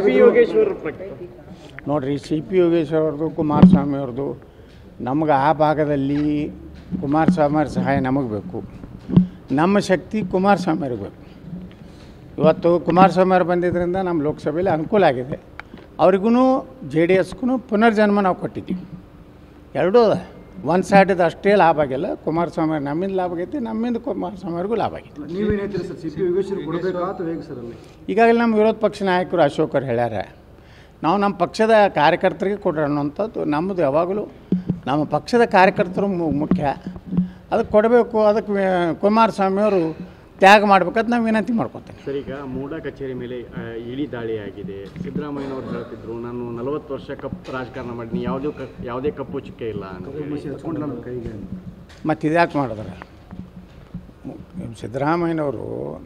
P Yogeshwar ಪ್ರಕರಣ ನೋಡಿರಿ C P Yogeshwar ಅವ್ರದ್ದು ಕುಮಾರಸ್ವಾಮಿ ಅವ್ರದ್ದು ನಮ್ಗೆ ಆ ಭಾಗದಲ್ಲಿ ಕುಮಾರಸ್ವಾಮಿ ಅವ್ರ ಸಹಾಯ ನಮಗೆ ಬೇಕು ನಮ್ಮ ಶಕ್ತಿ ಕುಮಾರಸ್ವಾಮಿ ಅವ್ರಿಗೆ ಬೇಕು ಇವತ್ತು ಕುಮಾರಸ್ವಾಮಿ ಅವ್ರು ಬಂದಿದ್ದರಿಂದ ನಮ್ಮ ಲೋಕಸಭೆಯಲ್ಲಿ ಅನುಕೂಲ ಆಗಿದೆ ಅವ್ರಿಗೂ ಜೆ ಡಿ ಎಸ್ಗೂ ಪುನರ್ಜನ್ಮ ನಾವು ಕೊಟ್ಟಿದ್ದೀವಿ ಎರಡೂ ಒಂದು ಸೈಡದ ಅಷ್ಟೇ ಲಾಭ ಆಗಿಲ್ಲ ಕುಮಾರಸ್ವಾಮಿ ಅವ್ರು ನಮ್ಮಿಂದ ಲಾಭ ಆಗೈತಿ ನಮ್ಮಿಂದ ಕುಮಾರಸ್ವಾಮಿ ಅವ್ರಿಗೂ ಲಾಭ ಆಗೈತಿ ನೀವೇನು ಹೇಳ್ತೀರಿ ಸರ್ ಸಿ ಪಿ ಯೋಗೇಶ್ವರ್ ಕೊಡಬೇಕಾ ಅಥವಾ ಹೇಗೆ ಸರ್ ಅಲ್ಲಿ ಈಗಾಗಲೇ ನಮ್ಮ ವಿರೋಧ ಪಕ್ಷ ನಾಯಕರು ಅಶೋಕ್ ಅವ್ರು ಹೇಳ್ಯಾರ ನಾವು ನಮ್ಮ ಪಕ್ಷದ ಕಾರ್ಯಕರ್ತರಿಗೆ ಕೊಡ್ರಿ ಅನ್ನೋಂಥದ್ದು ನಮ್ಮದು ಯಾವಾಗಲೂ ನಮ್ಮ ಪಕ್ಷದ ಕಾರ್ಯಕರ್ತರು ಮು- ಮುಖ್ಯ ಅದಕ್ಕೆ ಕೊಡಬೇಕು ಅದಕ್ಕೆ ವಿ- ಕುಮಾರಸ್ವಾಮಿ ಅವರು ತ್ಯಾಗ ಮಾಡ್ಬೇಕಂತ ನಾವು ವಿನಂತಿ ಮಾಡ್ಕೊತೇನೆ ಸರ್ ಈಗ ಮೂಡ ಕಚೇರಿ ಮೇಲೆ ಆ, ಇಳಿ ದಾಳಿ ಆಗಿದೆ ಸಿದ್ದರಾಮಯ್ಯನವರು ಹೇಳ್ತಿದ್ರು ನಾನು ನಲವತ್ತು ವರ್ಷ ಕಪ್ ರಾಜಕಾರಣ ಮಾಡೀನಿ ಯಾವುದೇ ಕ ಯಾವುದೇ ಕಪ್ಪು ಚುಕ್ಕೆ ಇಲ್ಲ ಅಂತ ಹೇಳಿ. ಹಚ್ಕೊಂಡು ನಮ್ಮ ಕೈಗೆ ಮತ್ತು ಇದ್ಯಾಕೆ ಮಾಡಿದ್ರೆ ಸಿದ್ದರಾಮಯ್ಯನವರು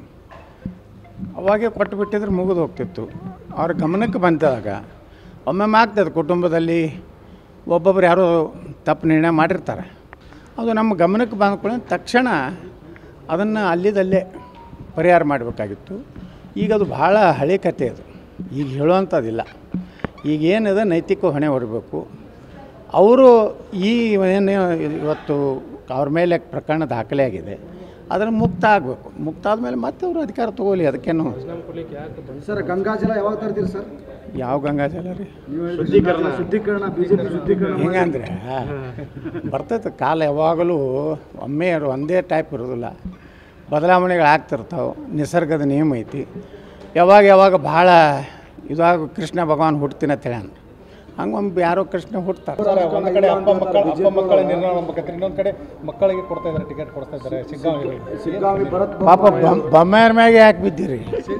ಅವಾಗೇ ಕೊಟ್ಟು ಬಿಟ್ಟಿದ್ರೆ ಮುಗಿದು ಹೋಗ್ತಿತ್ತು ಅವ್ರ ಗಮನಕ್ಕೆ ಬಂದಾಗ ಒಮ್ಮೊಮ್ಮೆ ಆಗ್ತದೆ ಕುಟುಂಬದಲ್ಲಿ ಒಬ್ಬೊಬ್ರು ಯಾರೋ ತಪ್ಪು ನಿರ್ಣಯ ಮಾಡಿರ್ತಾರೆ ಅದು ನಮ್ಮ ಗಮನಕ್ಕೆ ಬಂದ ಕೂಡಲೇ ತಕ್ಷಣ ಅದನ್ನು ಅಲ್ಲಿದಲ್ಲೇ ಪರಿಹಾರ ಮಾಡಬೇಕಾಗಿತ್ತು ಈಗ ಅದು ಭಾಳ ಹಳೆ ಕತೆ ಅದು ಈಗ ಹೇಳುವಂಥದ್ದಿಲ್ಲ ಈಗ ಏನಿದೆ ನೈತಿಕ ಹೊಣೆ ಹೊರಬೇಕು ಅವರು ಈ ಏನು ಇವತ್ತು ಅವ್ರ ಮೇಲೆ ಪ್ರಕರಣ ದಾಖಲೆ ಆಗಿದೆ ಅದನ್ನು ಮುಕ್ತ ಆಗಬೇಕು ಮುಕ್ತ ಆದಮೇಲೆ ಮತ್ತೆ ಅವರು ಅಧಿಕಾರ ತಗೋಲಿ ಅದಕ್ಕೇನು ಸರ್ ಗಂಗಾಜಲ ಯಾವಾಗ ತರ್ತೀರಿ ಸರ್ ಯಾವ ಗಂಗಾಜಲ ರೀ ನೀವು ಹೇಳಿದ್ರಿ ಗಂಗಾಜಲ ಶುದ್ಧೀಕರಣ ಬಿಜೆಪಿ ಶುದ್ಧೀಕರಣ ಮಾಡಿ. ಹೆಂಗಂದ್ರೆ ಬರ್ತೈತೆ ಕಾಲ ಯಾವಾಗಲೂ ಒಮ್ಮೆ ಇರೋ- ಒಂದೇ ಟೈಪ್ ಇರೋದಿಲ್ಲ ಬದಲಾವಣೆಗಳು ಆಗ್ತಿರ್ತಾವೆ ನಿಸರ್ಗದ ನಿಯಮ ಐತಿ ಯಾವಾಗ ಯಾವಾಗ ಭಾಳ ಇದಾಗ ಕೃಷ್ಣ ಭಗವಾನ್ ಹುಡ್ತೀನಿ ಅಂತ ಹೇಳ ಹಂಗೆ ಒಮ್ಮೆ ಯಾರೋ ಕೃಷ್ಣ ಹುಡ್ತಾರೆ ಒಂದು ಕಡೆ ಅಪ್ಪ ಮಕ್ಕಳ ಅಪ್ಪ ಮಕ್ಕಳ ನಿರ್ಣಯ ಮಾಡ್ಬೇಕಂದ್ರೆ ಇನ್ನೊಂದು ಕಡೆ ಮಕ್ಕಳಿಗೆ ಕೊಡ್ತಾ ಇದ್ದಾರೆ ಟಿಕೆಟ್ ಕೊಡ್ತಾ ಇದ್ದಾರೆ ಶಿಗ್ಗಾಂವಿ ಶಿಗ್ಗಾಂವಿ ಭರತ್ ಪಾಪ ಬೊಮ್- ಬೊಮ್ಮಾಯರ ಮ್ಯಾಗೆ ಯಾಕೆ ಬಿದ್ದೀರಿ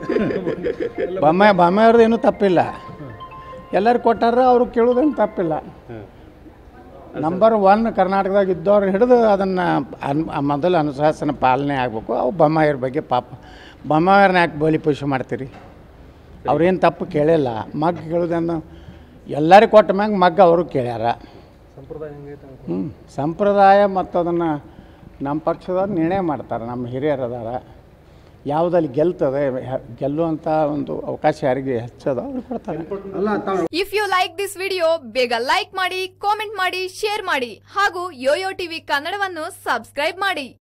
ಬೊಮ್ಮಾಯ ಬೊಮ್ಮಾಯವ್ರದ್ದು ಏನೂ ತಪ್ಪಿಲ್ಲ ಎಲ್ಲರೂ ಕೊಟ್ಟಾರ ಅವರು ಕೇಳೋದೇನು ತಪ್ಪಿಲ್ಲ ನಂಬರ್ ಒನ್ ಕರ್ನಾಟಕದಾಗ ಇದ್ದವ್ರು ಹಿಡಿದು ಅದನ್ನು ಅನ್ ಮೊದಲು ಅನುಶಾಸನ ಪಾಲನೆ ಆಗಬೇಕು ಅವು ಬೊಮ್ಮಾಯರ ಬಗ್ಗೆ ಪಾಪ ಬೊಮ್ಮಾಯರನ್ನ ಯಾಕೆ ಬಲಿ ಪೋಷೆ ಮಾಡ್ತೀರಿ ಅವ್ರೇನು ತಪ್ಪು ಕೇಳಿಲ್ಲ ಮಗ್ ಕೇಳೋದನ್ನು ಎಲ್ಲರಿಗೂ ಕೊಟ್ಟ ಮ್ಯಾಗ ಮಗ್ಗ ಅವರು ಕೇಳ್ಯಾರ ಹ್ಞೂ ಸಂಪ್ರದಾಯ ಮತ್ತು ಅದನ್ನು ನಮ್ಮ ಪಕ್ಷದವ್ರು ನಿರ್ಣಯ ಮಾಡ್ತಾರೆ ನಮ್ಮ ಹಿರಿಯರು ಅದಾರ ಯಾವುದಲ್ಲಿ ಗೆಲ್ತದೆ ಹೆ- ಗೆಲ್ಲುವಂಥ ಒಂದು ಅವಕಾಶ ಯಾರಿಗೆ ಹೆಚ್ಚದ ಅವ್ರಿಗೆ ಕೊಡ್ತಾರೆ ಅಲ್ಲ ತಾವು if you like this video ಬೇಗ ಲೈಕ್ ಮಾಡಿ ಕಾಮೆಂಟ್ ಮಾಡಿ ಶೇರ್ ಮಾಡಿ ಹಾಗೂ ಯೋಯೋ ಟಿವಿ ಕನ್ನಡವನ್ನು ಸಬ್ಸ್ಕ್ರೈಬ್ ಮಾಡಿ